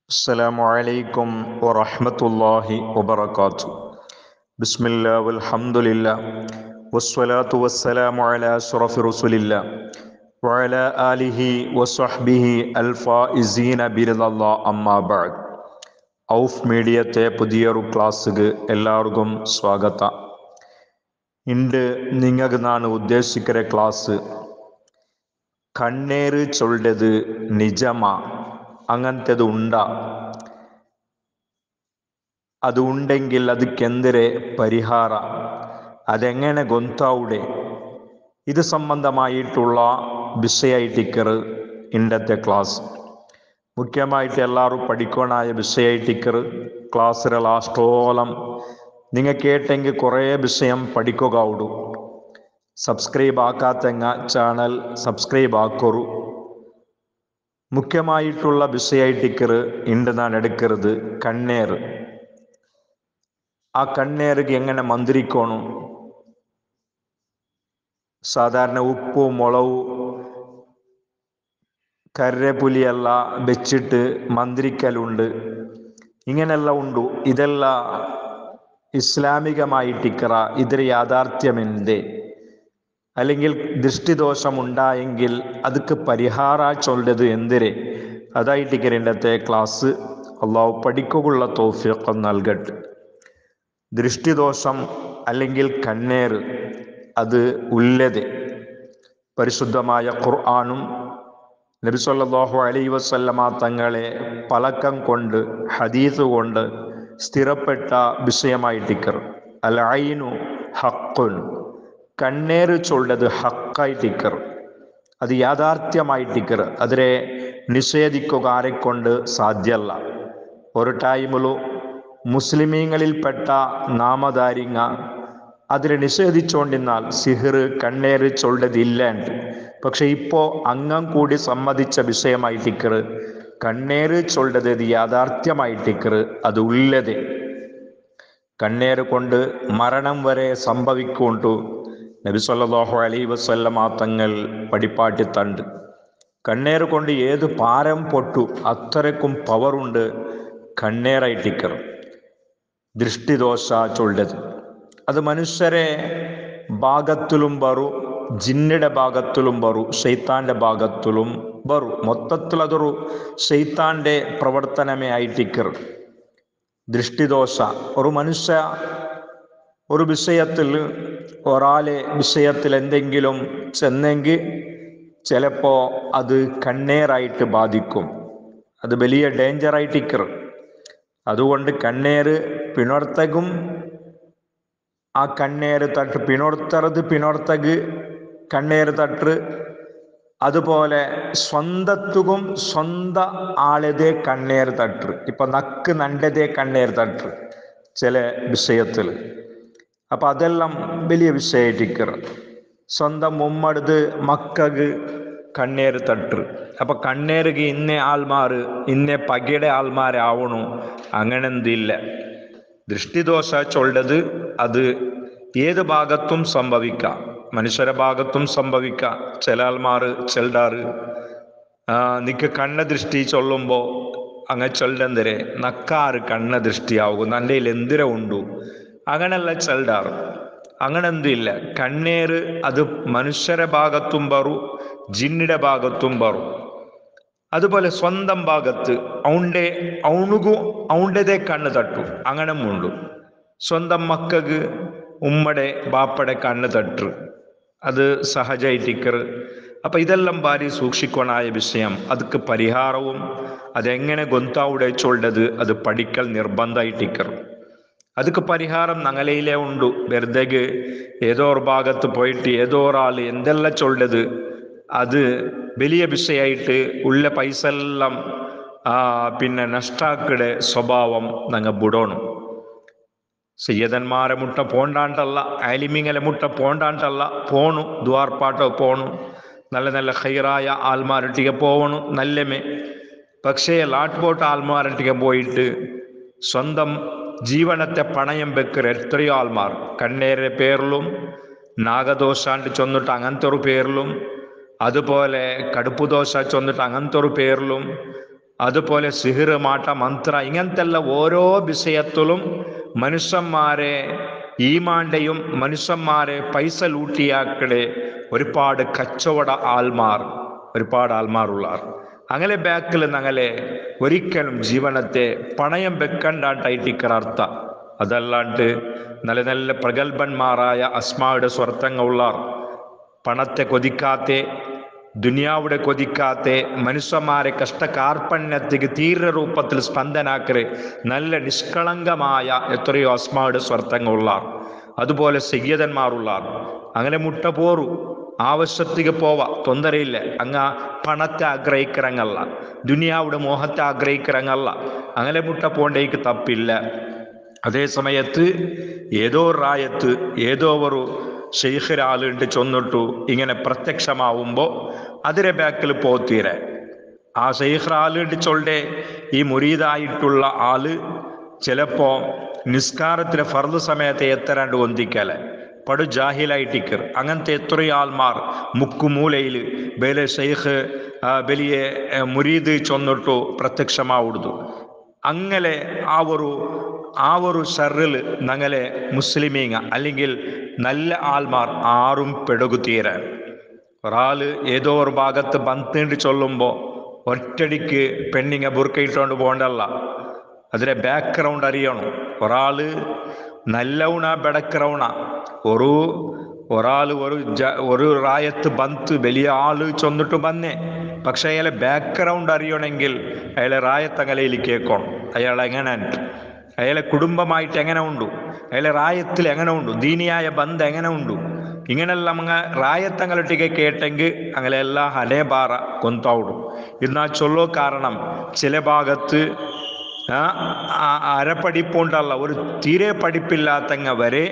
السلام عليكم ورحمة الله وبركاته بسم الله والحمد لله والصلاة والسلام على أشرف رسول الله وعلى آله وصحبه الفائزين برضا الله أما بعد ഔഫ് മീഡിയത്തെ പുതിയൊരു ക്ലാസ്സിക്ക് എല്ലാവർക്കും സ്വാഗത ഇണ്ട് നിങ്ങൾക്ക് നാണ് ഉദ്ദേശിക്കുന്ന ക്ലാസ് കണ്ണേറ് ചൊല്ലത് നിജമാ അങ്ങനത്തേത് ഉണ്ടാ അത് ഉണ്ടെങ്കിൽ ಅದಕ್ಕೆಂದರೆ ಪರಿಹಾರ അതെങ്ങനെ ഗൊന്താവുടെ ഇത് സംബന്ധമായിട്ടുള്ള വിഷയൈറ്റിക്കർ ഇന്നത്തെ ക്ലാസ് മുഖ്യമായിട്ട് എല്ലാവരും പഠിക്കാനായ വിഷയൈറ്റിക്കർ ക്ലാസ്സിലെ ലാസ്റ്റോളം നിങ്ങൾ കേട്ടെങ്കിൽ കുറേ വിഷയം പഠിക്കുക ഉള്ളൂ സബ്സ്ക്രൈബ് ആക്കാത്തെങ്ങ ചാനൽ സബ്സ്ക്രൈബ് ആക്കൊരു മുഖ്യമായിട്ടുള്ള വിഷയൈറ്റിക്കർ ഉണ്ട് നാൻ എടുക്കരുത് കണ്ണേറ് ആ കണ്ണേറുക്ക് എങ്ങനെ മന്ത്രിക്കോണം സാധാരണ ഉപ്പു മുളകു കരപുലിയല്ല വെച്ചിട്ട് മന്ത്രിക്കലുണ്ട് ഇങ്ങനെല്ലാം ഉണ്ട് ഇതെല്ലാം ഇസ്ലാമികമായിട്ടിക്കറ ഇതിന് യാഥാർത്ഥ്യമെന്തേ അല്ലെങ്കിൽ ദൃഷ്ടിദോഷം ഉണ്ടായെങ്കിൽ ಅದಕ್ಕೆ ಪರಿಹಾರ ചൊല്ലത് എന്തിരെ അതായിട്ടിക്കര ഇന്നത്തെ ക്ലാസ് അള്ളാഹു പഠിക്കുള്ള തോഫിയൊക്കെ നൽകട്ടെ ദൃഷ്ടിദോഷം അല്ലെങ്കിൽ കണ്ണേറ് അത് ഉള്ളത് പരിശുദ്ധമായ ഖുർആാനും നബിസല്ലാഹു അലൈ വസല്ലമ തങ്ങളെ പലക്കം കൊണ്ട് ഹദീസ് കൊണ്ട് സ്ഥിരപ്പെട്ട വിഷയമായിട്ടിക്കർ അൽ ഐനു ഹക്കുൻ കണ്ണേറ് ചൊല്ലത് ഹക്കായിട്ടിക്കർ അത് യാഥാർത്ഥ്യമായിട്ടിക്കർ അതിനെ നിഷേധിക്കുക ആരെക്കൊണ്ട് സാധ്യല്ല ഒരു ടൈമിലു മുസ്ലിമീങ്ങളിൽപ്പെട്ട നാമധാരിങ്ങ അതിനെ നിഷേധിച്ചുകൊണ്ടിരുന്നാൽ സിഹിർ കണ്ണേറ് ചൊല്ലതില്ലാണ്ട് പക്ഷെ ഇപ്പോൾ അങ്ങം കൂടി സമ്മതിച്ച വിഷയമായിട്ടിക്കർ കണ്ണേറ് ചൊല്ലത് ഇത് യാഥാർത്ഥ്യമായിട്ടിക്കർ അത് ഉള്ളത് കണ്ണേറ് കൊണ്ട് മരണം വരെ സംഭവിക്കൊണ്ടു നബി സല്ലല്ലാഹു അലൈഹി വസല്ലമ തങ്ങൾ പടിപ്പാട്ടി തണ്ട് കണ്ണേറ് കൊണ്ട് ഏത് പാരം പൊട്ടു അത്രയ്ക്കും പവറുണ്ട് കണ്ണേറായിട്ടിക്കർ ദൃഷ്ടിദോഷ ചൊല്ലത് അത് മനുഷ്യരെ ഭാഗത്തിലും ബറു ജിന്നിയുടെ ഭാഗത്തിലും ബറു ഷെയ്ത്താന്റെ ഭാഗത്തിലും ബറു മൊത്തത്തിൽ അതൊരു ഷെയ്ത്താന്റെ പ്രവർത്തനമേ ആയിട്ടിക്കർ ദൃഷ്ടിദോഷ ഒരു മനുഷ്യ ഒരു വിഷയത്തിൽ ഒരാളെ വിഷയത്തിൽ എന്തെങ്കിലും ചെന്നെങ്കിൽ ചിലപ്പോൾ അത് കണ്ണേറായിട്ട് ബാധിക്കും അത് വലിയ ഡേഞ്ചറായിട്ടിക്കർ അതുകൊണ്ട് കണ്ണേറ് പിണർത്തകും ആ കണ്ണേറ് തട്ട് പിണർത്തറത് പിണർത്തക് കണ്ണേറ് തട്ട് അതുപോലെ സ്വന്തത്തുകും സ്വന്ത ആളതേ കണ്ണേറ് തട്ട് ഇപ്പൊ നക്ക് നണ്ടതേ കണ്ണേറ് തട്ട് ചില വിഷയത്തിൽ അപ്പൊ അതെല്ലാം വലിയ വിഷയമായിട്ടിക്കർ സ്വന്തം ഉമ്മടുത്ത് മക്കക്ക് കണ്ണേറ് തട്ട് അപ്പൊ കണ്ണേറുക്ക് ഇന്ന ആൾമാർ ഇന്ന പകയുടെ ആൾമാരാവണു അങ്ങനെ എന്തില്ല ദൃഷ്ടിദോഷ ചൊല്ലത് അത് ഏത് ഭാഗത്തും സംഭവിക്കാം മനുഷ്യരെ ഭാഗത്തും സംഭവിക്കാം ചില ആൾമാർ ചെല്ലാറ് നിക്ക് കണ്ണ ദൃഷ്ടി ചൊല്ലുമ്പോൾ അങ്ങ് ചൊല്ലന്തരെ നക്കാറ് കണ്ണ ദൃഷ്ടിയാവും എൻ്റെ എന്തിര ഉണ്ടു അങ്ങനെയല്ല ചെല്ലാറ് അങ്ങനെ എന്തില്ല കണ്ണേറ് അത് മനുഷ്യരെ ഭാഗത്തും പറു ജിന്നിയുടെ ഭാഗത്തും പറു അതുപോലെ സ്വന്തം ഭാഗത്ത് ഔണ്ടെ ഔണുകു ഔണ്ടതേ കണ്ണ് തട്ടു അങ്ങനെ മുണ്ടു സ്വന്തം മക്കൾക്ക് ഉമ്മടെ ബാപ്പടെ കണ്ണ് തട്ടു അത് സഹജായിട്ടിക്കർ അപ്പൊ ഇതെല്ലാം ഭാര്യ സൂക്ഷിക്കണായ വിഷയം ಅದಕ್ಕೆ പരിഹാരവും അതെങ്ങനെ ഗൊന്താവുടെ ചൊല്ലത് അത് പഠിക്കൽ നിർബന്ധമായിട്ടിക്കർ ಅದಕ್ಕೆ പരിഹാരം നങ്ങലയിലേ ഉണ്ടു വെറുതെ ഏതോ ഒരു ഭാഗത്ത് പോയിട്ട് ഏതോ ഒരാൾ എന്തെല്ലാം ചൊല്ലത് അത് വലിയ വിഷയമായിട്ട് ഉള്ള പൈസ എല്ലാം പിന്നെ നഷ്ടാക്കിടെ സ്വഭാവം നങ്ങ ബുടോണം സയ്യദന്മാരെ മുട്ട പോണ്ടാണ്ടല്ല ആലിമിങ്ങലെ മുട്ട പോണ്ടാണ്ടല്ല പോണു ദ്വാർപ്പാട്ടോ പോണു നല്ല നല്ല ഹൈറായ ആൾമാരൊട്ടിಗೆ പോവണു നല്ലമേ പക്ഷേ ലാട്ട്പോട്ട് ആൾമാരൊട്ടിಗೆ പോയിട്ട് സ്വന്തം ജീവനത്തെ പണയം വെക്കർ എത്രയോ ആൾമാർ കണ്ണേരെ പേരിലും നാഗദോഷാണ്ട് ചൊന്നിട്ട് അങ്ങനത്തെ ഒരു പേരിലും അതുപോലെ കടുപ്പ് ദോശ ചൊന്നിട്ട് അങ്ങനത്തെ ഒരു പേരിലും അതുപോലെ സിഹിർ മാട്ട മന്ത്ര ഇങ്ങനത്തെ എല്ലാം ഓരോ വിഷയത്തിലും മനുഷ്യന്മാരെ ഈമാന്റെയും മനുഷ്യന്മാരെ പൈസ ലൂട്ടിയാക്കളെ ഒരുപാട് കച്ചവട ആൽമാർ ഒരുപാട് ആൽമാറുള്ളാർ അങ്ങനെ ബാക്കിൽ ഞങ്ങളെ ഒരിക്കലും ജീവനത്തെ പണയം വെക്കണ്ടായിട്ടിക്കറ അർത്ഥ അതല്ലാണ്ട് നല്ല നല്ല പ്രഗത്ഭന്മാരായ അസ്മായുടെ സ്വർത്തങ്ങളുള്ളാർ പണത്തെ കൊതിക്കാത്തെ ദുനിയാവിടെ കൊതിക്കാത്തെ മനുഷ്യന്മാരെ കഷ്ടകാർപ്പണ്യത്തിക്ക് തീര രൂപത്തിൽ സ്പന്ദനാക്കല് നല്ല നിഷ്കളങ്കമായ എത്രയോ അസ്മായുടെ സ്വർത്തങ്ങളുള്ളാർ അതുപോലെ സയ്യദന്മാരുള്ളാർ അങ്ങനെ മുട്ട പോറു ആവശ്യത്തിക്ക് പോവാ തൊന്തരയില്ല അങ്ങ പണത്തെ ആഗ്രഹിக்கிறങ്ങല്ല ദുനിയാവുടെ മോഹത്തെ ആഗ്രഹിக்கிறങ്ങല്ല അങ്ങനെ മുട്ട പോണ്ടേക്ക് തപ്പില്ല അതേ സമയത്ത് ഏതോ റായത്ത് ഏതോ ഒരു ഷെയ്ഖിരാളുണ്ട് ചൊന്നിട്ടു ഇങ്ങനെ പ്രത്യക്ഷമാവുമ്പോൾ അതിരെ ബാക്കിൽ പോത്തീരെ ആ ഷെയ്ഖ്രാളുണ്ട് ചൊല്ലെ ഈ മുരീതായിട്ടുള്ള ആള് ചിലപ്പോ നിസ്കാരത്തിലെ ഫർദ് സമയത്ത് എത്തരാണ്ട് ഒന്നിക്കലെ പടു ജാഹിലായിട്ടിക്കർ അങ്ങനത്തെ എത്രയോ ആൾമാർ മുക്കുമൂലയിൽ ബേലെ ഷെയ്ഖ് ആ, വലിയ ആ, മുരീദ് ചൊന്നിട്ടു പ്രത്യക്ഷമാവുടുതു അങ്ങനെ ആ ഒരു ആ ഒരു ഷറിൽ ഞങ്ങളെ മുസ്ലിമീങ്ങ അല്ലെങ്കിൽ നല്ല ആൾമാർ ആറും പെടുകുത്തീരാൻ ഒരാള് ഏതോ ഒരു ഭാഗത്ത് ബന്ധിണ്ട് ചൊല്ലുമ്പോൾ ഒറ്റടിക്ക് പെണ്ണിങ്ങ ബുർക്കയിട്ടോണ്ട് പോകണ്ടല്ല അതിലെ ബാക്ക്ഗ്രൗണ്ട് അറിയണം ഒരാള് നല്ലവണ ബെടക്കറവണ ഒരു ഒരാൾ ഒരു ജ ഒരു റായത്ത് ബന്ത് വലിയ ആള് ചൊന്നിട്ട് വന്നേ പക്ഷെ അയാളെ ബാക്ക്ഗ്രൗണ്ട് അറിയണമെങ്കിൽ അയാളെ റായത്തങ്ങലയിൽ കേൾക്കണം അയാൾ എങ്ങനെ ഉണ്ട് അയാളെ കുടുംബമായിട്ട് എങ്ങനെ ഉണ്ടു അയാളെ റായത്തിൽ എങ്ങനെ ഉണ്ടു ദീനിയായ ബന്ധം എങ്ങനെ ഉണ്ടു ഇങ്ങനെല്ലാം അങ്ങ് റായത്തങ്ങളൊട്ടിಗೆ കേട്ടെങ്കിൽ അങ്ങനെಲ್ಲ ಹಣೆ ಬಾರ ಗೊಂತಾವುಡು ಇದನ್ನ ಚೊಲ್ಲೋ കാരണം ചില ഭാഗത്ത് ആ, ആ അരപ്പടിപ്പുണ്ടല്ല ഒരു തീരെ പഠിപ്പില്ലാത്തങ്ങ വരെ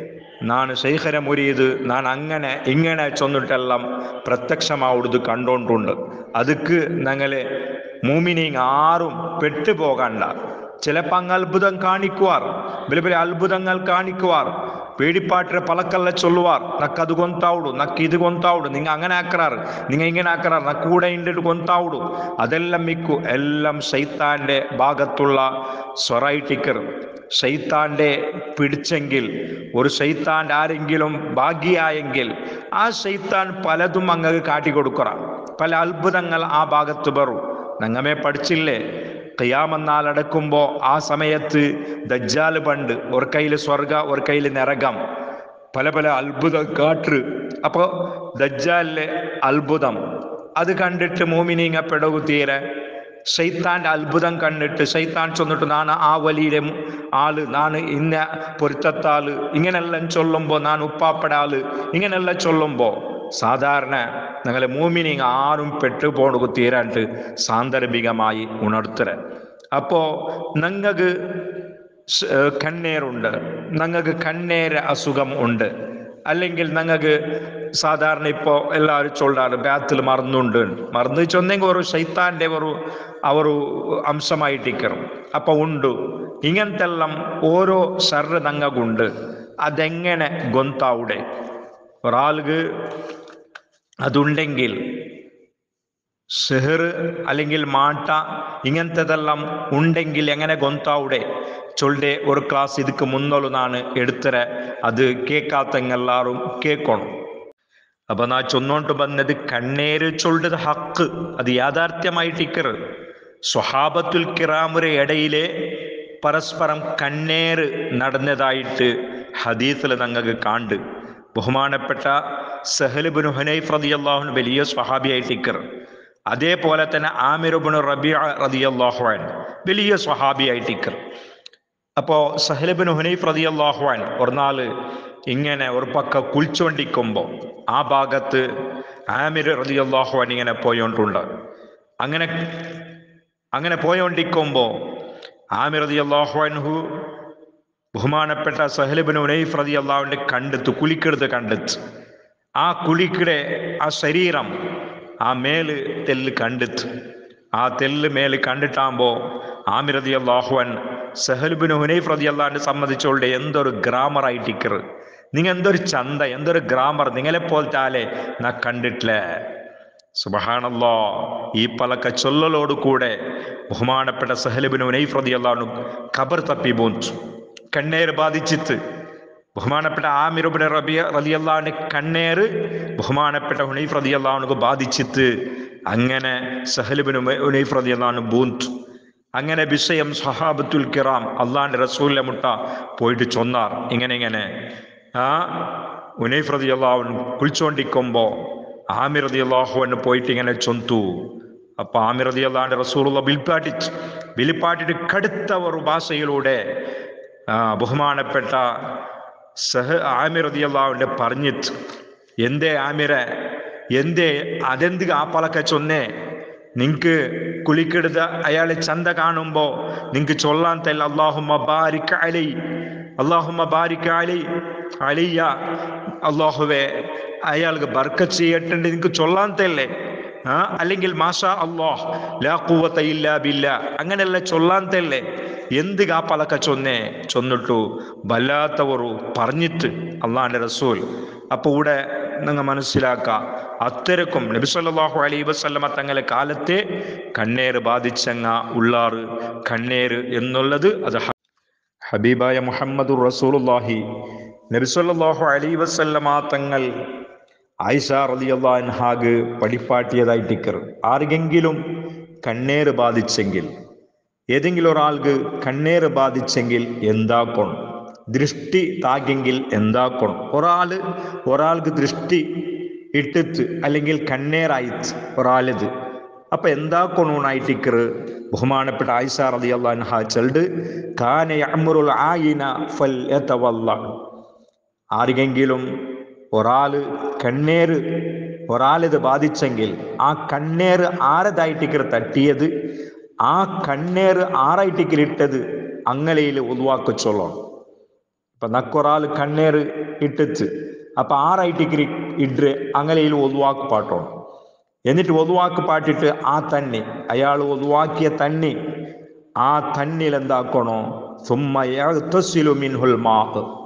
ನಾನು ಶೈಖರ ಮುರಿಯುದು ನಾನು അങ്ങനെ ഇങ്ങനെ ചൊന്നിട്ടെല്ലാം പ്രത്യക്ഷമാവുന്നത് കണ്ടോണ്ടുണ്ട് അതുക്ക് ഞങ്ങളെ മൂമിനിങ് ആരും പെട്ടുപോകണ്ട ചിലപ്പോൾ അങ്ങ് അത്ഭുതം കാണിക്കുവാർ വലിയ വലിയ അത്ഭുതങ്ങൾ കാണിക്കുവാർ പേടിപ്പാട്ടിലെ പലക്കല്ല ചൊല്ലുവാർ നക്ക് അത് ಗೊಂತಾവുಡು നക്ക് ഇത് ಗೊಂತಾവുಡು നിങ്ങ അങ്ങനെ ആക്കറാറ് നിങ്ങ ഇങ്ങനെ ആക്കറാറ് നക്ക് കൂടെ ഇണ്ടിട്ട് ಗೊಂತಾവുಡು അതെല്ലാം മിക്കു എല്ലാം ശൈത്താന്റെ ഭാഗത്തുള്ള സ്വറൈറ്റിക്കർ ശൈത്താന്റെ പിടിച്ചെങ്കിൽ ഒരു ശൈത്താന്റെ ആരെങ്കിലും ഭാഗ്യായെങ്കിൽ ആ ശൈത്താൻ പലതും അങ്ങക്ക് കാട്ടിക്കൊടുക്കറ പല അത്ഭുതങ്ങൾ ആ ഭാഗത്ത് വരും നങ്ങമേ പഠിച്ചില്ലേ ഖിയാമെന്നാലടക്കുമ്പോ ആ സമയത്ത് ദജ്ജാല് പണ്ട് ഒരു കയ്യിൽ സ്വർഗ ഒരു കയ്യിൽ നരകം പല പല അത്ഭുതം കാട്ട് അപ്പോ ദജ്ജാലിലെ അത്ഭുതം അത് കണ്ടിട്ട് മോമിനിങ്ങ പെടകു തീരെ ഷെയ്ത്താന്റെ അത്ഭുതം കണ്ടിട്ട് ഷെയ്ത്താൻ ചൊന്നിട്ട് നാണ് ആ വലിയ ആള് നാണ് ഇന്ന പൊരുത്തത്താള് ഇങ്ങനെല്ലാം ചൊല്ലുമ്പോ നാൻ ഉപ്പാപ്പടാള് ഇങ്ങനെല്ലാം ചൊല്ലുമ്പോ സാധാരണ ഞങ്ങളെ മൂമിനിങ് ആരും പെട്ടുപോണു തീരാണ്ട് സാന്ദർഭികമായി ഉണർത്തര അപ്പോ ഞങ്ങൾക്ക് കണ്ണേറുണ്ട് ഞങ്ങൾക്ക് കണ്ണേര അസുഖം ഉണ്ട് അല്ലെങ്കിൽ ഞങ്ങൾക്ക് സാധാരണ ഇപ്പോൾ എല്ലാവരും ചൊല്ലാറ് ബാത്തിൽ മറന്നുണ്ട് മറന്നു ചൊന്നെങ്കിൽ ഒരു ശൈത്താന്റെ ഒരു ಅವರು ಅಂಶಮಾയിട്ടിക്കറും അപ്പൊ ഉണ്ട് ഇങ്ങനത്തെ എല്ലാം ഓരോ ഷർറ് നങ്ങകുണ്ട് അതെങ്ങനെ ഗൊന്താവുടെ ഒരാൾക്ക് അതുണ്ടെങ്കിൽ സെഹർ അല്ലെങ്കിൽ മാട്ട ഇങ്ങനത്തെതെല്ലാം ഉണ്ടെങ്കിൽ എങ്ങനെ ഗൊന്താവുടെ ചൊല്ലെ ഒരു ക്ലാസ് ಇದಕ್ಕೆ മുന്നൊലുനാണ് എടുത്തരെ അത് കേൾക്കാത്തെല്ലാരും കേൾക്കണം അപ്പൊ നാ ചൊന്നോണ്ട് വന്നത് കണ്ണേര് ചൊല്ലത് ഹക്ക് അത് യാഥാർത്ഥ്യമായിട്ടിക്കറ് സ്വഹാബത്തുൽ കിറാമുരെ ഇടയിലെ പരസ്പരം കണ്ണേറ് നടന്നതായിട്ട് ഹദീസിൽ ഞങ്ങൾക്ക് കാണ്ട് ബഹുമാനപ്പെട്ട സഹലുബിന് ഹുനൈഫ് റതി അള്ളാഹുൻ വലിയ സ്വഹാബിയായിട്ടിക്കർ അതേപോലെ തന്നെ ആമിറുബിന് റബിയ റതി അള്ളാഹുവാൻ വലിയ സ്വഹാബിയായിട്ടിക്കർ അപ്പോൾ സഹലബിന് ഹുനൈഫ് റതി അള്ളാഹുവാൻ ഒരു നാള് ഇങ്ങനെ ഒരു പക്ക കുളിച്ചുകൊണ്ടിരിക്കുമ്പോൾ ആ ഭാഗത്ത് ആമിർ റതി അള്ളാഹുവാൻ ഇങ്ങനെ പോയോണ്ടുണ്ട് അങ്ങനെ അങ്ങനെ പോയോണ്ടിരിക്കുമ്പോൾ ആമിർ റതി അള്ളാഹുവാൻഹു ബഹുമാനപ്പെട്ട സഹലബിന് ഉനൈഫ് റതി അള്ളാഹുവിൻ്റെ കണ്ടെത്തു കുളിക്കെടുത്ത് കണ്ടെത്ത് ആ കുളിക്കിടെ ആ ശരീരം ആ മേല് തെല്ല് കണ്ടെത്ത് ആ തെല്ല് മേല് കണ്ടിട്ടാകുമ്പോൾ ആമിറതി അള്ളാഹുവൻ സഹലുബിന് ഹുനൈഫ് റതി അള്ളാഹിനെ സംബന്ധിച്ചോളുടെ എന്തൊരു ഗ്രാമർ ആയിട്ടിക്കർ നിങ്ങൾ എന്തൊരു ചന്ത എന്തൊരു ഗ്രാമർ നിങ്ങളെ പോലത്തെ ആലെ നാ കണ്ടിട്ടില്ലേ സുബഹാനല്ലോ ഈ പലക്ക ചൊല്ലലോട് കൂടെ ബഹുമാനപ്പെട്ട സഹലിബിന് ഉനൈഫ് റളിയല്ലാഹു ഖബർ തപ്പി പോന്നു കണ്ണേർ ബാധിച്ചിട്ട് ബഹുമാനപ്പെട്ട ആമിറുബിന് റബിയ റലിയല്ലാവിന്റെ കണ്ണേറ് ബഹുമാനപ്പെട്ട ഹുനൈഫ് റലിയല്ലാവിനക്ക് ബാധിച്ചിട്ട് അങ്ങനെ സഹലിബിന് ഉനൈഫ് റലിയല്ലാവിന് ബൂന്തു അങ്ങനെ വിഷയം സഹാബത്തുൽ കിറാം അള്ളാന്റെ റസൂലിലെ മുട്ട പോയിട്ട് ചൊന്നാർ ഇങ്ങനെ ഇങ്ങനെ ആ ഉനൈഫ് റലിയല്ലാവൻ കുളിച്ചോണ്ടിക്കുമ്പോ ആമിർ റലിയല്ലാഹുവിന് പോയിട്ട് ഇങ്ങനെ ചൊന്തു അപ്പൊ ആമിർ റലിയല്ലാന്റെ റസൂലുള്ള വിൽപ്പാട്ടിച്ച് വിളിപ്പാട്ടിട്ട് കടുത്ത ഒരു ഭാഷയിലൂടെ ആ, ബഹുമാനപ്പെട്ട സഹ ആമിർ റളിയല്ലാഹുവിന്റെ പറഞ്ഞിട്ട് എന്തേ ആമിറെ എന്തേ അതെന്ത് ആ പലക്ക ചൊന്നേ നിങ്ങക്ക് കുളിക്കെടുത്ത അയാളെ ചന്ത കാണുമ്പോ നിങ്ങക്ക് ചൊല്ലാൻ തല്ല അള്ളാഹുമ്മ ബാരിക് അലൈ അള്ളാഹുമ്മ ബാരിക് അലൈ അലിയ അള്ളാഹുവെ അയാൾക്ക് ബർക്കത്ത് ചെയ്യട്ടെ നിങ്ങക്ക് ചൊല്ലാൻ തല്ലേ ആ അല്ലെങ്കിൽ മാഷാ അള്ളാഹ് ലാ ഖുവത ഇല്ലാ ബില്ലാ അങ്ങനെയല്ല ചൊല്ലാൻ തല്ലേ എന്ത് കാപ്പലക്ക ചൊന്നേ ചൊന്നിട്ടു വല്ലാത്തവറു പറഞ്ഞിട്ട് അള്ളാന്റെ റസൂൽ അപ്പൊ ഇവിടെ നിങ്ങൾ മനസ്സിലാക്ക അത്തരക്കും നബിസല്ലാഹു അലൈ വസല്ലമ തങ്ങളെ കാലത്തെ കണ്ണേറ് ബാധിച്ചങ്ങ ഉള്ളാറ് കണ്ണേറ് എന്നുള്ളത് അത് ഹ- ഹബീബായ മുഹമ്മദുർ റസൂലുള്ളാഹി നബിസല്ലാഹു അലൈ വസല്ലമ തങ്ങൾ ആയിഷ റളിയല്ലാഹു പഠിപ്പാട്ടിയതായിട്ടിക്കർ ആർക്കെങ്കിലും കണ്ണേറ് ബാധിച്ചെങ്കിൽ ഏതെങ്കിലും ഒരാൾക്ക് കണ്ണേറ് ബാധിച്ചെങ്കിൽ എന്താക്കണം ദൃഷ്ടി താಗೆങ്കിൽ എന്താക്കണം ഒരാള് ഒരാൾക്ക് ദൃഷ്ടി ഇട്ടിട്ട് അല്ലെങ്കിൽ കണ്ണേറായിട്ട് ഒരാളിത് അപ്പൊ എന്താക്കണൂണായിട്ടിക്കറ് ബഹുമാനപ്പെട്ട ആയിഷ റളിയല്ലാഹു അൻഹ ചൊല്ല് കാന യഅ്മുറുൽ ആയിന ഫൽ യതവല്ല ആർക്കെങ്കിലും ഒരാള് കണ്ണേറ് ഒരാളിത് ബാധിച്ചെങ്കിൽ ആ കണ്ണേറ് ആരതായിട്ടിക്കർ തട്ടിയത് ആ കണ്ണേറ് ആറായിട്ടിക്കൽ ഇട്ടത് അങ്ങലയിൽ ഒതുവാക്കി ചൊല്ലണം ഇപ്പൊ നക്കൊരാള് കണ്ണേറ് ഇട്ടിച്ച് അപ്പൊ ആറായിട്ടിക്കൽ ഇട്ട് അങ്ങലയിൽ ഒതുവാക്ക് പാട്ടോണം എന്നിട്ട് ഒതുവാക്ക് പാട്ടിട്ട് ആ തണ്ണി അയാൾ ഒതുവാക്കിയ തണ്ണി ആ തണ്ണിൽ എന്താക്കണോ സുമ്മ യഗ്തസിലു മിൻഹുൽ മാ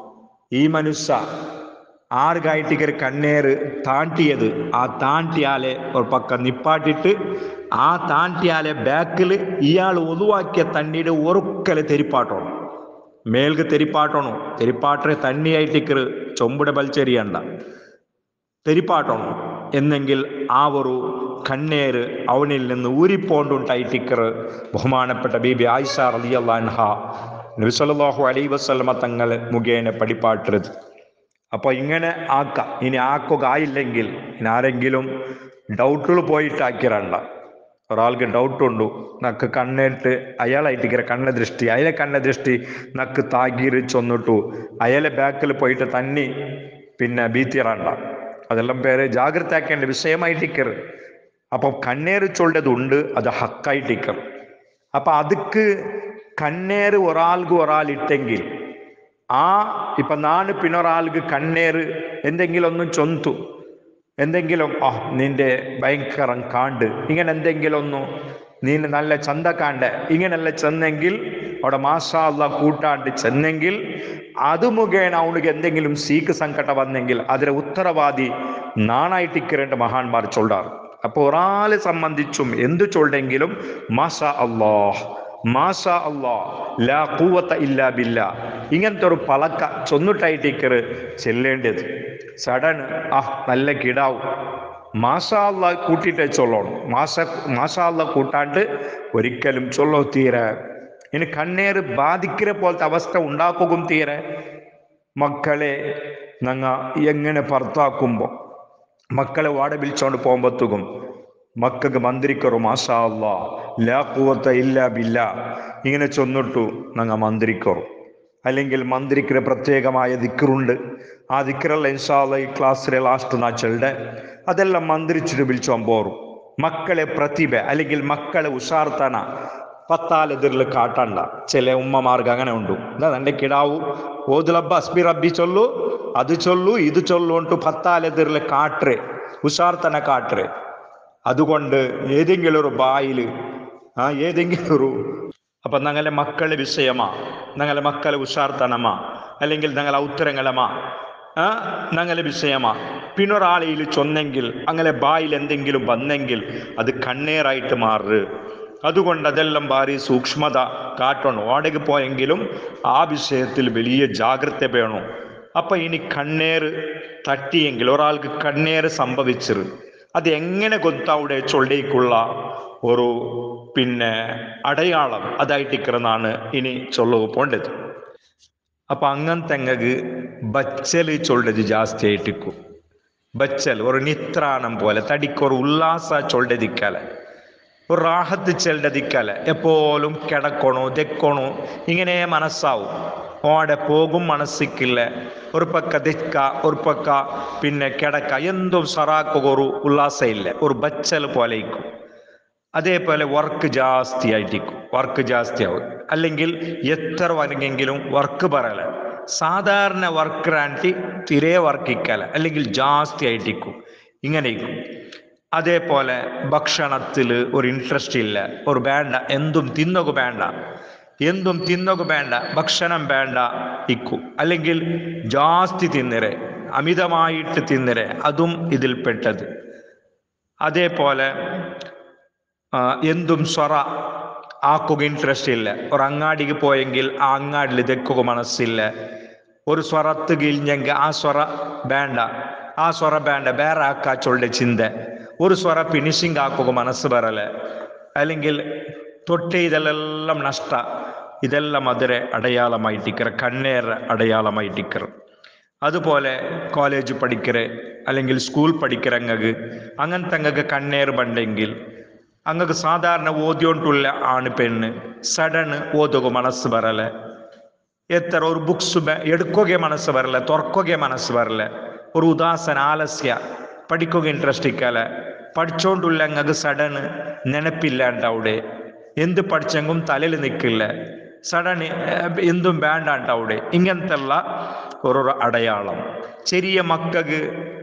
ഈ മനുഷ്യ ആർക്കായിട്ടിക്കർ കണ്ണേറ് താണ്ടിയത് ആ താണ്ടിയാലെ ഒരു പക്കം നിപ്പാട്ടിട്ട് ആ താണ്ടിയാലെ ബാക്കിൽ ഇയാൾ ഒതുവാക്കിയ തണ്ണിയുടെ ഒറുക്കല് തെരിപ്പാട്ടണം മേൽക്ക് തെരിപ്പാട്ടണോ തെരിപ്പാട്ടറെ തണ്ണിയായിട്ടിക്കർ ചൊമ്പുടെ ബൽച്ചെറിയണ്ട തെരിപ്പാട്ടണം എന്നെങ്കിൽ ആ ഒരു കണ്ണേര് അവനിൽ നിന്ന് ഊരിപ്പോണ്ടുണ്ടായിട്ടിക്കർ ബഹുമാനപ്പെട്ട ബീബി ആയിഷ റളിയല്ലാഹു അൻഹ നബി സല്ലല്ലാഹു അലൈഹി വസല്ലമ തങ്ങൾ മുഖേന പഠിപ്പാട്ടരുത് അപ്പൊ ഇങ്ങനെ ആക്ക ഇനി ആക്കുക ആയില്ലെങ്കിൽ ഇനി ആരെങ്കിലും ഡൗട്ടുകൾ പോയിട്ട് ആക്കിരണ്ട ഒരാൾക്ക് ഡൗട്ട് ഉണ്ടു നക്ക് കണ്ണിട്ട് അയാളായിട്ടിക്കര കണ്ണ ദൃഷ്ടി അയാളെ കണ്ണ ദൃഷ്ടി നക്ക് താഗീര് ചൊന്നിട്ടു അയാളെ ബാക്കിൽ പോയിട്ട് തന്നി പിന്നെ ഭീത്തിറണ്ട അതെല്ലാം പേര് ജാഗ്രത ആക്കേണ്ട വിഷയമായിട്ടിക്കർ അപ്പൊ കണ്ണേറ് ചൊല്ലതുണ്ട് അത് ഹക്കായിട്ടിക്കർ അപ്പൊ അതുക്ക് കണ്ണേറ് ഒരാൾക്ക് ഒരാൾ ഇട്ടെങ്കിൽ ആ ഇപ്പൊ നാണ് പിന്നൊരാൾക്ക് കണ്ണേറ് എന്തെങ്കിലും ഒന്നും ചൊന്തു എന്തെങ്കിലും ആ നിന്റെ ഭയങ്കരം കാണ്ട് ഇങ്ങനെ എന്തെങ്കിലും ഒന്നു നീ നല്ല ചന്ത കാണ്ട് ഇങ്ങനെല്ല ചെന്നെങ്കിൽ അവിടെ മാഷാല്ല കൂട്ടാണ്ട് ചെന്നെങ്കിൽ അത് മുഖേന അവനുക്ക് എന്തെങ്കിലും സീക്ക് സങ്കട വന്നെങ്കിൽ അതിലെ ഉത്തരവാദി നാണായിട്ടിക്കരേണ്ട മഹാന്മാർ ചൊല്ലാറ് അപ്പൊ ഒരാളെ സംബന്ധിച്ചും എന്തു ചൊല്ലെങ്കിലും മാഷാ അള്ളാഹ് മാഷാ അള്ളാഹ് ലാ കൂവത്ത ഇല്ലാ ബില്ല ഇങ്ങനത്തെ ഒരു പളക്ക ചൊന്നിട്ടായിട്ടിക്കറ് ചെല്ലേണ്ടത് സഡൻ ആ നല്ല കിടാവും മാഷാ അല്ല കൂട്ടിയിട്ട് ചൊല്ലണം മാസ മാഷാ അല്ല കൂട്ടാണ്ട് ഒരിക്കലും ചൊല്ലോ തീരെ ഇനി കണ്ണേറ് ബാധിക്കുന്ന പോലത്തെ അവസ്ഥ ഉണ്ടാക്കുകയും തീരെ മക്കളെ ഞങ്ങ എങ്ങനെ ഭർത്താക്കുമ്പോൾ മക്കളെ വാട വിളിച്ചോണ്ട് പോകുമ്പോഴത്തേക്കും മക്കൾക്ക് മന്ത്രിക്കറു മാഷാ അല്ലാ ലാ കൂവത്ത ഇല്ല ബില്ല ഇങ്ങനെ ചൊന്നിട്ടു ഞങ്ങ മന്ത്രിക്കറു അല്ലെങ്കിൽ മന്ത്രിക്ക് പ്രത്യേകമായ ദിക്കറുണ്ട് ആ ദിക്കറെല്ലാം ഇൻഷാല്ല ഈ ക്ലാസ്സിലെ ലാസ്റ്റ് നാച്ചളുടെ അതെല്ലാം മന്ത്രിച്ചിട്ട് വിളിച്ചോൻ പോറും മക്കളെ പ്രതിഭ അല്ലെങ്കിൽ മക്കളെ ഉഷാർത്തന പത്താലെതിരിൽ കാട്ടണ്ട ചില ഉമ്മമാർക്ക് അങ്ങനെ ഉണ്ട് എന്താ എൻ്റെ കിടാവു ഓതുലബ്ബ അസ്ബി റബ്ബി ചൊല്ലു അത് ചൊല്ലു ഇത് ചൊല്ലു ഉണ്ടു പത്താലെതിരിൽ കാട്ടെ ഉഷാർത്തന കാട്ടെ അതുകൊണ്ട് ഏതെങ്കിലും ഒരു ബായില് ആ ഏതെങ്കിലും ഒരു അപ്പൊ ഞങ്ങളെ മക്കളെ വിഷയമാ ഞങ്ങളെ മക്കളെ ഉഷാർത്തനമാ അല്ലെങ്കിൽ ഞങ്ങളെ ഉത്തരങ്ങളമാ ആ ഞങ്ങളെ വിഷയമാ പിന്നൊരാളയിൽ ചൊന്നെങ്കിൽ അങ്ങനെ ബായിൽ എന്തെങ്കിലും വന്നെങ്കിൽ അത് കണ്ണേറായിട്ട് മാറ് അതുകൊണ്ട് അതെല്ലാം ഭാരി സൂക്ഷ്മത കാട്ടണം വാടക പോയെങ്കിലും ആ വിഷയത്തിൽ വലിയ ജാഗ്രത വേണം അപ്പൊ ഇനി കണ്ണേറ് തട്ടിയെങ്കിൽ ഒരാൾക്ക് കണ്ണേറ് സംഭവിച്ചത് അത് എങ്ങനെ ഗൊത്താവിടെ ചൊല്ലേക്കുള്ള ഒരു പിന്നെ അടയാളം അതായിട്ടിക്കറന്നാണ് ഇനി ചൊല്ലുക പോണ്ടത് അപ്പൊ അങ്ങനത്തെ അങ്ങക്ക് ബച്ചല് ചൊല്ലത് ജാസ്തി ആയിട്ടിക്കും ബച്ചൽ ഒരു നിത്രാണം പോലെ തടിക്കൊരു ഉല്ലാസ ചൊല്ലതിക്കല ഒരു റാഹത്ത് ചെല്ലതിക്കല എപ്പോഴും കിടക്കണോ തെക്കണോ ഇങ്ങനെ മനസ്സാവും ഓടെ പോകും മനസ്സിക്കില്ല ഒരു പക്ക ദിക്ക ഒരു പക്ക പിന്നെ കിടക്ക എന്തും സറാക്കുക ഒരു ഉല്ലാസമില്ല ഒരു ബച്ചൽ പോലെ ഇരിക്കും അതേപോലെ വർക്ക് ജാസ്തി ആയിട്ടിരിക്കും വർക്ക് ജാസ്തി ആവും അല്ലെങ്കിൽ എത്ര വരങ്ങെങ്കിലും വർക്ക് പറയല സാധാരണ വർക്ക് ആൻറ്റി തിരെ വർക്കിക്കല അല്ലെങ്കിൽ ജാസ്തി ആയിട്ടിരിക്കും ഇങ്ങനെ ഇരിക്കും അതേപോലെ ഭക്ഷണത്തിൽ ഒരു ഇൻട്രസ്റ്റ് ഇല്ല ഒരു വേണ്ട എന്തും തിന്നൊക്കെ വേണ്ട എന്തും തിന്നൊക്കെ വേണ്ട ഭക്ഷണം വേണ്ട ഇക്കു അല്ലെങ്കിൽ ജാസ്തി തിന്നരെ അമിതമായിട്ട് തിന്നരെ അതും ഇതിൽപ്പെട്ടത് അതേപോലെ ആ, എന്തും സ്വറ ആക്കുക ഇൻട്രസ്റ്റ് ഇല്ല ഒരു അങ്ങാടിക്ക് പോയെങ്കിൽ ആ അങ്ങാടിൽ തെക്കുക മനസ്സില്ല ഒരു സ്വറത്ത് കിഴിഞ്ഞെങ്കിൽ ആ സ്വറ വേണ്ട ആ സ്വറ വേണ്ട വേറെ ആക്കാച്ചോളുടെ ചിന്ത ഒരു സ്വറ ഫിനിഷിംഗ് ആക്കുക മനസ്സ് വരല് അല്ലെങ്കിൽ തൊട്ട് ഇതെല്ലാം നഷ്ട ഇതെല്ലാം അതിരെ അടയാളമായിട്ടിക്കറ കണ്ണേർ അടയാളമായിട്ടിക്കറ അതുപോലെ കോളേജ് പഠിക്കരെ അല്ലെങ്കിൽ സ്കൂൾ പഠിക്കര അങ്ങക്ക് അങ്ങനത്തെ അങ്ങക്ക് കണ്ണേർ പണ്ടെങ്കിൽ അങ്ങക്ക് സാധാരണ ഓതിയോണ്ടുള്ള ആണ് പെണ്ണ് സഡൻ ഓതുക മനസ്സ് ಬರಲ್ಲ എത്ര ഒരു ബുക്സ് എടുക്കുകയെ മനസ്സ് ಬರಲ್ಲ തുറക്കുകയെ മനസ്സ് ಬರಲ್ಲ ഒരു ഉദാസന ആലസ്യ പഠിക്കുക ഇൻട്രസ്റ്റ് ഇക്കല പഠിച്ചോണ്ടുള്ള അങ്ങക്ക് സഡൻ ನೆನಪಿല്ലാണ്ട് അവിടെ എന്ത് പഠിച്ചെങ്കും തലയിൽ നിൽക്കില്ല സഡൻ എന്തും വേണ്ടാണ്ട് അവിടെ ഇങ്ങനത്തുള്ള ഒരു അടയാളം ചെറിയ മക്കൾക്ക്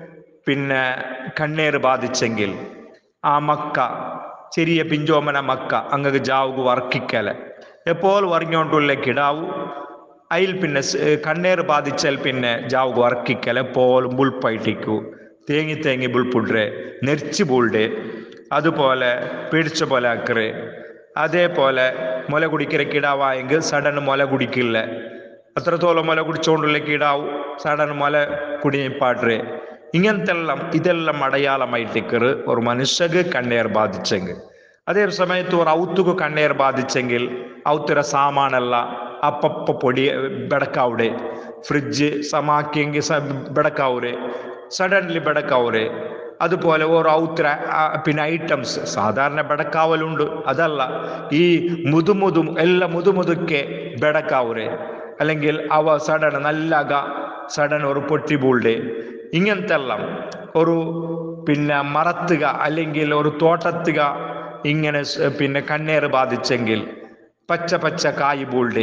പിന്നെ കണ്ണേറ് ബാധിച്ചെങ്കിൽ ആ മക്ക ചെറിയ പിഞ്ചോമന മക്ക അങ്ങക്ക് ജാവുക വർക്കിക്കല എപ്പോൾ വർങ്ങിയോണ്ടുള്ള കിടാവു അതിൽ പിന്നെ സ്- കണ്ണേറ് ബാധിച്ചാൽ പിന്നെ ജാവുക വർക്കിക്കല എപ്പോഴും ബുൾപ്പായിട്ടിക്കു തേങ്ങി തേങ്ങി ബുൾപ്പുಡ್ರೆ നെരിച്ച് ബൂൾഡ് അതുപോലെ പിടിച്ച പോലെ ആക്കറ് അതേപോലെ മുല കുടിക്കര കിടാവായെങ്കിൽ സഡൻ മുല കുടിക്കില്ല അത്രത്തോളം മുല കുടിച്ചുകൊണ്ടുള്ള കീടാവും സഡൻ മുല കുടിപ്പാട്ട് ഇങ്ങനത്തെ എല്ലാം ഇതെല്ലാം അടയാളമായിട്ടിക്കറ് ഒരു മനുഷ്യക്ക് കണ്ണേർ ബാധിച്ചെങ്കിൽ അതേ സമയത്ത് ഒരു ഔത്തുക്ക് കണ്ണേർ ബാധിച്ചെങ്കിൽ ഔത്തുര സാമാനല്ല അപ്പപ്പ പൊടി ബെടക്കാവിടെ ഫ്രിഡ്ജ് സമാക്കിയെങ്കിൽ സ ബെടക്കാവൂര് സഡൻലി ബെടക്കാവൂര് അതുപോലെ ഓരോ ഔത്ര ആ, പിന്നെ ഐറ്റംസ് സാധാരണ ബെടക്കാവലുണ്ട് അതല്ല ഈ മുതുമുതു എല്ലാം മുതുമുതുക്കെ ബെടക്കാവൂര് അല്ലെങ്കിൽ അവ സഡൻ നല്ലക സഡൻ ഒരു പൊട്ടി ബൂൾഡ് ഇങ്ങനത്തെ എല്ലാം ഒരു പിന്നെ മറത്തുക അല്ലെങ്കിൽ ഒരു തോട്ടത്തുക ഇങ്ങനെ സ് പിന്നെ കണ്ണേറ് ബാധിച്ചെങ്കിൽ പച്ച പച്ച കായ് ബൂൾഡ്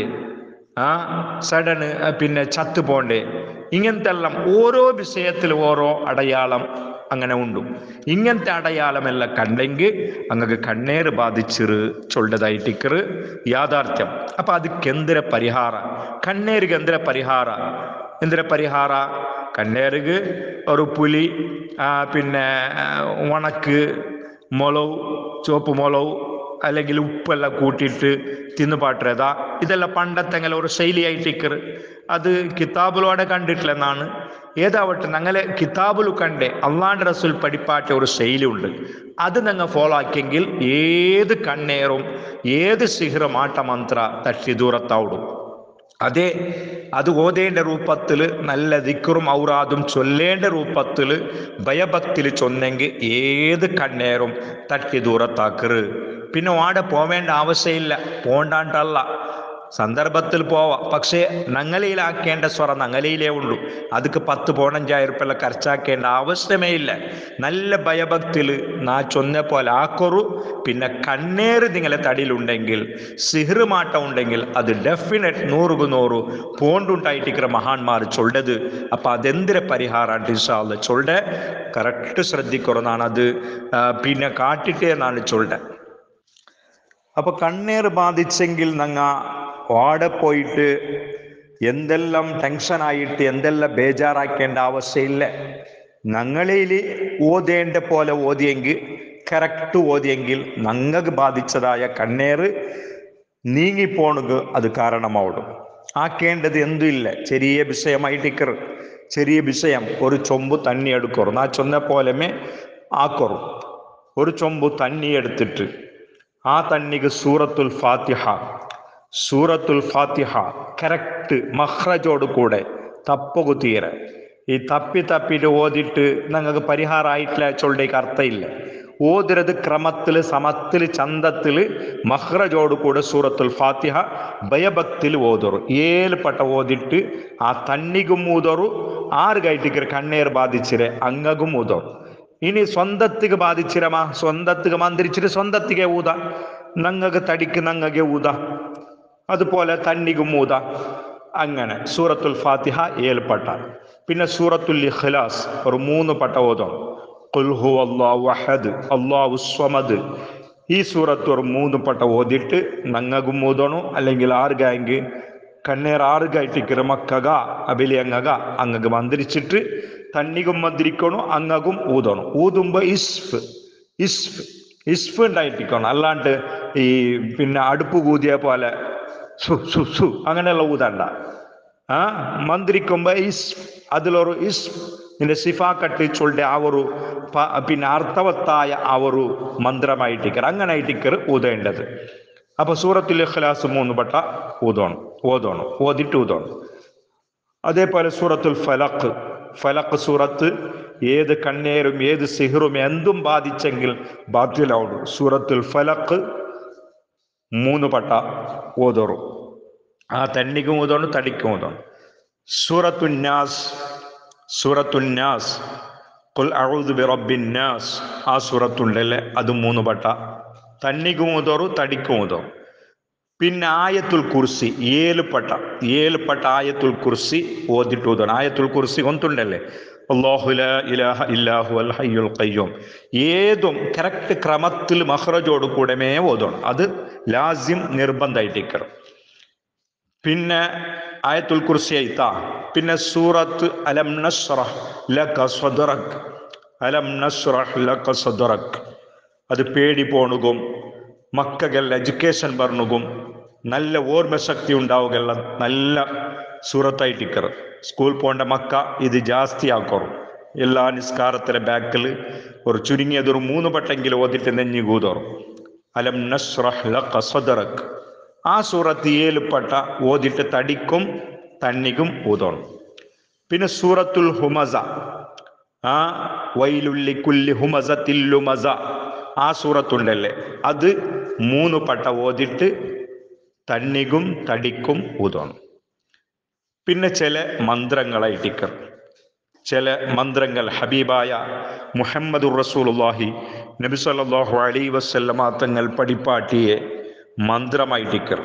ആ സഡന് പിന്നെ ചത്തു പോണ്ടേ ഇങ്ങനത്തെ എല്ലാം ഓരോ വിഷയത്തിൽ ഓരോ അടയാളം അങ്ങനെ ഉണ്ട് ഇങ്ങനത്തെ അടയാളമെല്ലാം കണ്ടെങ്കിൽ അങ്ങക്ക് കണ്ണേറ് ബാധിച്ചിറ് ചൊല്ലതായിട്ടിക്കറ് യാഥാർത്ഥ്യം അപ്പൊ ಅದಕ್ಕೆ എന്തിര ಪರಿಹಾರ ಕಣ್ಣೇರಿಗೆ എന്തിര ಪರಿಹಾರ എന്തിര ಪರಿಹಾರ കണ്ണേറുക്ക് ഒരു പുലി ആ, പിന്നെ ആ, ഉണക്ക് മുളവ് ചുവപ്പ് മുളവ് അല്ലെങ്കിൽ ഉപ്പെല്ലാം കൂട്ടിയിട്ട് തിന്നുപാട്ടതാ ഇതെല്ലാം പണ്ടത്തെങ്ങനെ ഒരു ശൈലിയായിട്ടിക്കറ് അത് കിതാബിലൂടെ കണ്ടിട്ടില്ലെന്നാണ് ഏതാവട്ടെ ഞങ്ങളെ കിതാബിൽ കണ്ടേ അള്ളാണ്ട് റസൂൽ പഠിപ്പാറ്റ ഒരു ശൈലി ഉണ്ട് അത് ഞങ്ങൾ ഫോളോ ആക്കിയെങ്കിൽ ഏത് കണ്ണേറും ഏത് സിഹിറും ആട്ടമന്ത്ര തട്ടി ദൂരത്താവിടും അതെ അത് ഓതേണ്ട രൂപത്തിൽ നല്ല ദിക്കറും ഔറാദും ചൊല്ലേണ്ട രൂപത്തിൽ ഭയഭക്തിയിൽ ചൊന്നെങ്കിൽ ഏത് കണ്ണേറും തട്ടി ദൂരത്താക്കറ് പിന്നെ ആടെ പോവേണ്ട ആവശ്യമില്ല പോണ്ടാണ്ടല്ല സന്ദർഭത്തിൽ പോവാം പക്ഷേ നങ്ങലയിലാക്കേണ്ട സ്വറ നങ്ങലയിലേ ഉള്ളൂ അതുക്ക് പത്ത് പതിനഞ്ചായിരം ഉറുപ്പ്യ ಖರ್ಚಾക്കേണ്ട ആവശ്യമേ ഇല്ല നല്ല ഭയഭക്തിയിൽ നാ ചൊന്ന പോലെ ആക്കൊറു പിന്നെ കണ്ണേറ് നിങ്ങളെ തടിയിലുണ്ടെങ്കിൽ സിഹിറുമാട്ടം ഉണ്ടെങ്കിൽ അത് ഡെഫിനറ്റ് നൂറുകു നൂറ് പോണ്ടുണ്ടായിട്ടിരിക്കുന്ന മഹാന്മാർ ചൊല്ലത് അപ്പൊ അതെന്തിരെ പരിഹാരം ഇൻഷാല്ല ചൊല്ലെ കറക്റ്റ് ശ്രദ്ധിക്കുറന്നാണ് അത് ആ, പിന്നെ കാട്ടിട്ടേ എന്നാണ് ചൊല്ലെ അപ്പൊ കണ്ണേർ ബാധിച്ചെങ്കിൽ നങ്ങ വാടെ പോയിട്ട് എന്തെല്ലാം ടെൻഷനായിട്ട് എന്തെല്ലാം ബേജാറാക്കേണ്ട ആവശ്യമില്ല ഞങ്ങളിൽ ഓതേണ്ട പോലെ ഓതിയെങ്കിൽ കറക്റ്റ് ഓതിയെങ്കിൽ ഞങ്ങൾക്ക് ബാധിച്ചതായ കണ്ണേറ് നീങ്ങിപ്പോണുക അത് കാരണമാവിടും ആക്കേണ്ടത് എന്തും ഇല്ല ചെറിയ വിഷയമായിട്ടിക്കർ ചെറിയ വിഷയം ഒരു ചൊമ്പ് തണ്ണി എടുക്കറു നാ ചൊന്ന പോലെമേ ആക്കറു ഒരു ചൊമ്പ് തണ്ണി എടുത്തിട്ട് ആ തണ്ണിക്ക് സൂറത്തുൽ ഫാത്തിഹ സൂറത്തുൽ ഫാത്തിഹ കറക്റ്റ് മഹ്റജോട് കൂടെ തപ്പുകു തീരെ ഈ തപ്പി തപ്പിയിട്ട് ഓതിട്ട് ഞങ്ങൾക്ക് പരിഹാരമായിട്ടില്ല ചൊല്ലേക്ക് അർത്ഥമില്ല ഓതിരത് ക്രമത്തിൽ സമത്തിൽ ചന്തത്തിൽ മഹ്റജോട് കൂടെ സൂറത്തുൽ ഫാത്തിഹ ഭയഭക്തിൽ ഓതറു ഏൽപ്പെട്ട ഓതിട്ട് ആ തണ്ണിക്കും ഊതറു ആറ് കയറ്റിക്കർ കണ്ണേർ ബാധിച്ചിരെ അങ്ങകും ഊതറു ഇനി സ്വന്തത്തിക്ക് ബാധിച്ചിരമാ സ്വന്തത്തിക്ക് മന്ത്രിച്ചിട്ട് സ്വന്തത്തിಗೆ ഊത നങ്ങക്ക് തടിക്ക് നങ്ങಗೆ ഊത അതുപോലെ തണ്ണിക്കും ഊത അങ്ങനെ സൂറത്തുൽ ഫാത്തിഹ ഏൽപ്പെട്ട പിന്നെ സൂറത്തുൽ ഇഖ്ലാസ് ഒരു മൂന്ന് പട്ട ഓതം ഖുൽഹു അള്ളാഹു അഹദ് അള്ളാഹു സ്വമദ് ഈ സൂറത്ത് ഒരു മൂന്ന് പട്ട ഓതിട്ട് നങ്ങകും ഊതണു അല്ലെങ്കിൽ ആർഗായെങ്കിൽ കണ്ണേർ ആറുകായിട്ടിക്കറ് മക്കക അബിലിയങ്ങക അങ്ങക്ക് മന്ത്രിച്ചിട്ട് തണ്ണികും മന്ത്രിക്കണു അങ്ങകും ഊതണു ഊതുമ്പോ ഇസ്ഫ് ഇസ്ഫ് ഇസ്ഫ് ഉണ്ടായിട്ടിക്കണം അല്ലാണ്ട് ഈ പിന്നെ അടുപ്പ് കൂതിയ പോലെ സു സു സു അങ്ങനെയുള്ള ഊതണ്ട ആ മന്ത്രിക്കുമ്പോ ഇസ് അതിലൊരു ഇസ് നിന്റെ സിഫാക്കട്ട് ചൊല്ലിന്റെ ആ ഒരു പ- പിന്നെ അർത്ഥവത്തായ ആ ഒരു മന്ത്രമായിട്ടിക്കർ അങ്ങനെ ആയിട്ടിക്കർ ഊതേണ്ടത് അപ്പൊ സൂറത്തുൽ ഇഖ്ലാസ് മൂന്ന് പട്ട ഊതോണം ഓതോണം ഓതിട്ട് ഊതോണം അതേപോലെ സൂറത്തുൽ ഫലഖ് ഫലഖ് സൂറത്ത് ഏത് കണ്ണേരും ഏത് സിഹറും എന്തും ബാധിച്ചെങ്കിൽ ബാധ്യലാവുള്ളൂ സൂറത്തുൽ ഫലഖ് മൂന്ന് പട്ട ഓതോറും ആ തണ്ണിക്കും ഊതോണം തടിക്കും ഊതോണം സൂറത്തുന്നാസ് സൂറത്തുന്നാസ് കുൽ അഊദു ബിറബ്ബിന്നാസ് ആ സൂറത്തുണ്ടല്ലേ അത് മൂന്ന് പട്ട തണ്ണിക്കും ഊതോറും തടിക്കും ഊതോറും പിന്നെ ആയത്തുൽ കുർസി ഏലുപട്ട ഏലുപട്ട ആയത്തുൽ കുർസി ഓതിട്ട് ഊതണം ആയത്തുൽ കുർസി ഒന്നുണ്ടല്ലേ അല്ലാഹു ലാ ഇലാഹ ഇല്ലാഹു അൽ ഹയ്യുൽ ഖയ്യൂം ഏതും കറക്റ്റ് ക്രമത്തിൽ മഹ്റജോട് കൂടെമേ ഓതണം അത് ലാസ്യം നിർബന്ധമായിട്ടിക്കറും പിന്നെ ആയത്തുൽ കുർസി ഐത്ത പിന്നെ സൂറത്ത് അലം നസ്റഹ് ലക സദ്റക് അലം നസ്റഹ് ലക സദ്റക് അത് പേടി പോണുകും മക്കകൾ എഡ്യൂക്കേഷൻ പറഞ്ഞുകും നല്ല ഓർമ്മശക്തി ഉണ്ടാവുകയുള്ള നല്ല സൂറത്തായിട്ടിക്കർ സ്കൂൾ പോണ്ട മക്ക ഇത് ജാസ്തി ആക്കറും എല്ലാ നിസ്കാരത്തിലെ ബാക്കിൽ ഒരു ചുരുങ്ങിയതൊരു മൂന്ന് പട്ടെങ്കിലും ഓതിട്ട് നെഞ്ഞു കൂതോറും അലം നസ്റഹ് ലക സദ്റക് ആ സൂറത്ത് ഏലുപട്ട ഓതിട്ട് തടിക്കും തണ്ണിക്കും ഊതോണം പിന്നെ സൂറത്തുൽ ഹുമസ ആ വൈലുല്ലി കുല്ലി ഹുമസത്തില്ലുമസ ആ സൂറത്തുണ്ടല്ലേ അത് മൂന്ന് പട്ട ഓതിട്ട് തണ്ണിക്കും തടിക്കും ഊതോണം പിന്നെ ചില മന്ത്രങ്ങളായിട്ടിക്കർ ചില മന്ത്രങ്ങൾ ഹബീബായ മുഹമ്മദുർ റസൂലുള്ളാഹി നബി സല്ലല്ലാഹു അലൈഹി വസല്ലമ തങ്ങൾ പഠിപ്പാട്ടിയെ മന്ത്രമായിട്ടിക്കർ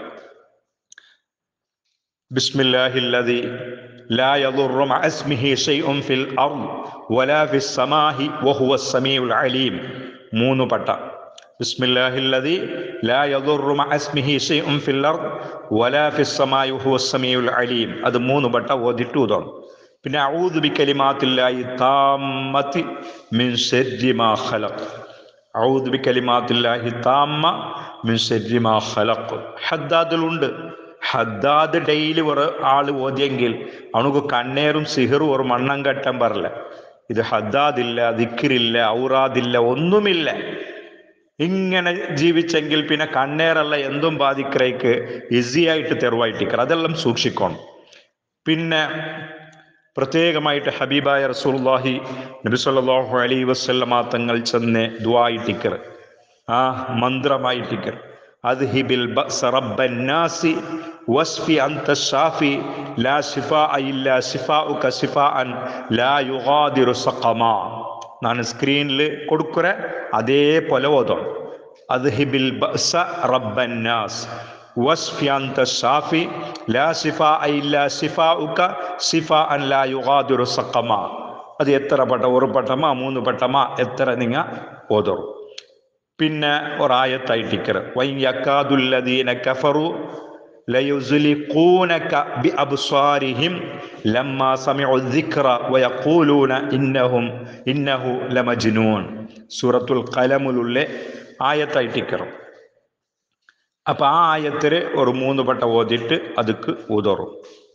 ബിസ്മില്ലാഹില്ലദി ലാ യദുറു മഅ ഇസ്മിഹി ഷൈഉൻ ഫിൽ അർദ് വലാ ഫിസ് സമാഹി വഹുവ സമീഉൽ അലീം മൂന്ന് പട്ട ബിസ്മില്ലാഹില്ലദി ലാ യദുറു മഅ ഇസ്മിഹി ഷൈഉൻ ഫിൽ അർദ് വലാ ഫിസ് സമാഹി വഹുവ സമീഉൽ അലീം അത് മൂന്ന് പട്ട ഓതിട്ട് ഊതണം പിന്നെ അഊദു ബികലിമാത്തില്ലാഹി താമ്മത്തി മിൻ ശർരി മാ ഖലഖ് ഔദ് ബി കലിമാത്തില്ലാഹി താമ്മ മിൻ ശർരി മാ ഖലഖ് ഹദ്ദാദിലുണ്ട് ഹദ്ദാദ് ഡെയിലി ഒരു ആള് ഓതിയെങ്കിൽ അവനുക്ക് കണ്ണേറും സിഹറും ഒരു മണ്ണം കെട്ടാൻ പറല ഇത് ഹദ്ദാദില്ല ദിക്കിറില്ല ഔറാദില്ല ഒന്നുമില്ല ഇങ്ങനെ ജീവിച്ചെങ്കിൽ പിന്നെ കണ്ണേറല്ല എന്തും ബാധിക്കറേക്ക് ഈസി ആയിട്ട് തെരുവായിട്ടിക്കർ അതെല്ലാം സൂക്ഷിക്കണം പിന്നെ പ്രത്യേകമായിട്ട് ഹബീബായ റസൂലുള്ളാഹി നബി സല്ലല്ലാഹു അലൈഹി വസല്ലമ തങ്ങൾ ചെന്ന് ദുആയിട്ടിക്കർ ആ മന്ത്രമായിട്ടിക്കർ അദ്ഹിബിൽ ബഅസ റബ്ബൻ നാസി വസ്ഫി അൻത ഷാഫി ലാ ശിഫാഅ ഇല്ലാ ശിഫാഉക ശിഫാഅൻ ലാ യുഗാദിറു സഖമാ ನಾನು സ്ക്രീനിൽ കൊടുക്കുற അതേപോലെ ഓതണം അദ്ഹിബിൽ ബഅസ റബ്ബൻ നാസ് വസ്ഫി അൻത ഷാഫി ലാ ശിഫാ ഇല്ലാ ശിഫാഉക ശിഫാ അൻ ലാ യുഗാദിറു സഖമ അത് എത്ര പട്ട ഒരു പട്ടമ മൂന്ന് പട്ടമ എത്ര നിങ്ങ ഓതറും പിന്നെ ഒരായത്തായിട്ടിക്കർ വൈ യക്കാദുല്ലദീന കഫറു ليزلقونك بأبصارهم لما سمعوا الذكر ويقولون إنهم إنه لمجنون സൂറത്തുൽ കലമുലുള്ള ആയത്തായിട്ടിക്കറും അപ്പൊ ആ ആയത്തില് ഒരു മൂന്ന് പട്ട ഓതിട്ട് അതുക്ക് ഊതറും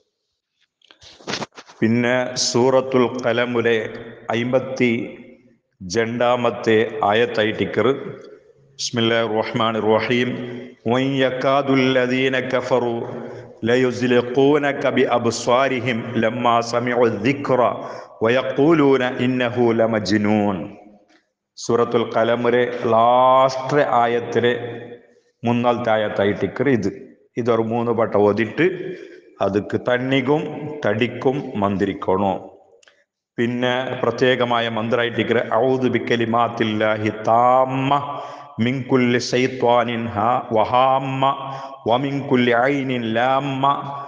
പിന്നെ സൂറത്തുൽ കലമുലെ അയിമ്പത്തി രണ്ടാമത്തെ ആയത്തായിട്ടിക്കറ് ബിസ്മില്ലാഹിർ റഹ്മാനിർ റഹീം വൻ യകാദുല്ലദീന കഫറു ലയുസ്ലിഖൂനക ബിഅബ്സാരിഹിം ലമ്മാ സമിഉ الذിക്റ വയഖൂലൂന ഇന്നഹു ലമജ്നൂൻ സൂറത്തുൽ കലമിലെ ലാസ്റ്റ് ആയത്തിലെ മുന്നാലത്തെ ആയത്തായിട്ടിക്കറ് ഇത് ഇതൊരു മൂന്ന് പട്ട ഓതിട്ട് അതുക്ക് തണ്ണിക്കും തടിക്കും മന്ത്രിക്കണോ പിന്നെ പ്രത്യേകമായ മന്ത്രായിട്ടിക്കറ് ഔദു ബിക്കലിമാത്തില്ലാഹി താമ്മ മിൻകുല്ലി ശൈത്വാനിൻ ഹ വഹാമ്മ വമിൻകുല്ലി ഐനിൻ ലാമ്മ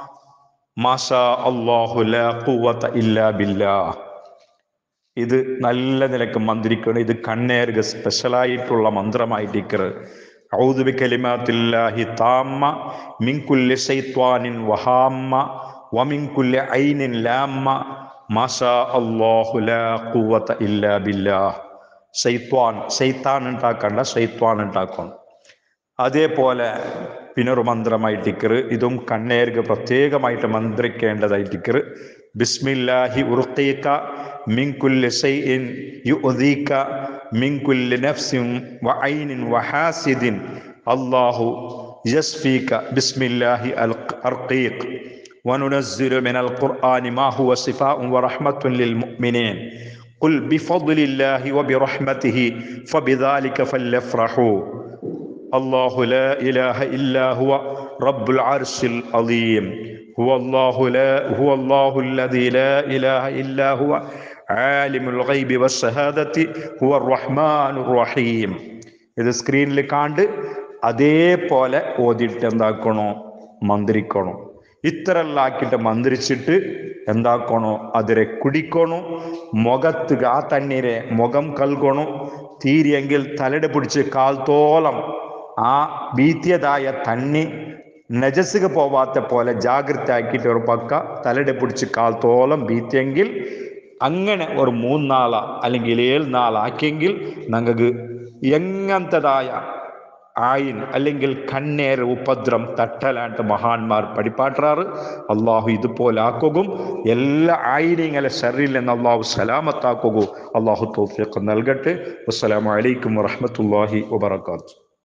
മാഷാ അല്ലാഹു ലാ ഖുവത ഇല്ലാ ബില്ലാഹ് ഇത് നല്ല നിലക്ക് മന്ത്രിക്കണം ഇത് കണ്ണേറുക സ്പെഷ്യലായിട്ടുള്ള മന്ത്രമായിട്ടിക്കറ് ഔദു ബിക്കലിമാത്തില്ലാഹി താമ്മ മിൻകുല്ലി ശൈത്വാനിൻ വഹാമ്മ വമിൻകുല്ലി ഐനിൻ ലാമ്മ മാഷാ അല്ലാഹു ലാ ഖുവത ഇല്ലാ ബില്ലാഹ് ശൈത്വാൻ ശൈത്താൻ ഉണ്ടാക്കണ്ട ശൈത്വാൻ ഉണ്ടാക്കണം അതേപോലെ പിന്നൊരു മന്ത്രമായിട്ടിക്കറ് ഇതും കണ്ണേർക്ക് പ്രത്യേകമായിട്ട് മന്ത്രിക്കേണ്ടതായിട്ടിക്കറ് ബിസ്മില്ലാഹി ഉറുഖീക മിൻകുല്ലി ഷൈഇൻ യുഅദീക മിൻകുല്ലി നഫ്സിൻ വഐനിൻ വഹാസിദിൻ അല്ലാഹു യസ്ഫീക ബിസ്മില്ലാഹി അൽ അർഖീഖ് وننزل من القرآن ما هو شفاء ورحمة للمؤمنين قل بفضل الله وبرحمته فبذلك فليفرحوا الله لا إله إلا هو رب العرش العظيم هو الله لا هو الله الذي لا إله إلا هو عالم الغيب والشهادة هو الرحمن الرحيم ഇത് സ്ക്രീനിൽ കാണ്ട് അതേപോലെ ഓതിട്ട് എന്താക്കണോ മന്ത്രിക്കണോ ഇത്തരെല്ലാക്കിയിട്ട് മന്ത്രിച്ചിട്ട് എന്താക്കണോ അതിരെ കുടിക്കണോ മുഖത്ത് ആ തണ്ണീരെ മുഖം കൽകണോ തീരിയെങ്കിൽ തലയുടെ പിടിച്ച് കാൽത്തോളം ആ ഭീത്യതായ തണ്ണി നജസുക പോവാത്ത പോലെ ജാഗ്രത ആക്കിയിട്ട് ഒരു പക്ക തലയുടെ പിടിച്ച് കാൽത്തോളം ഭീത്തിയെങ്കിൽ അങ്ങനെ ഒരു മൂന്നാള അല്ലെങ്കിൽ ഏഴ് നാളാക്കിയെങ്കിൽ ഞങ്ങൾക്ക് എങ്ങനത്തതായ ആയിൻ അല്ലെങ്കിൽ കണ്ണേർ ഉപദ്രം തട്ടലാണ്ട് മഹാന്മാർ പഠിപ്പാട്ടാറ് അള്ളാഹു ഇതുപോലെ ആക്കുകയും എല്ലാ ആയിരങ്ങളെ ശരീരിൽ നിന്ന് അള്ളാഹു സലാമത്താക്കുകയും അള്ളാഹു തോഫിയൊക്കെ നൽകട്ടെ അസ്സലാമലൈക്കും വറഹമത്തല്ലാഹി വബർക്കാത്തു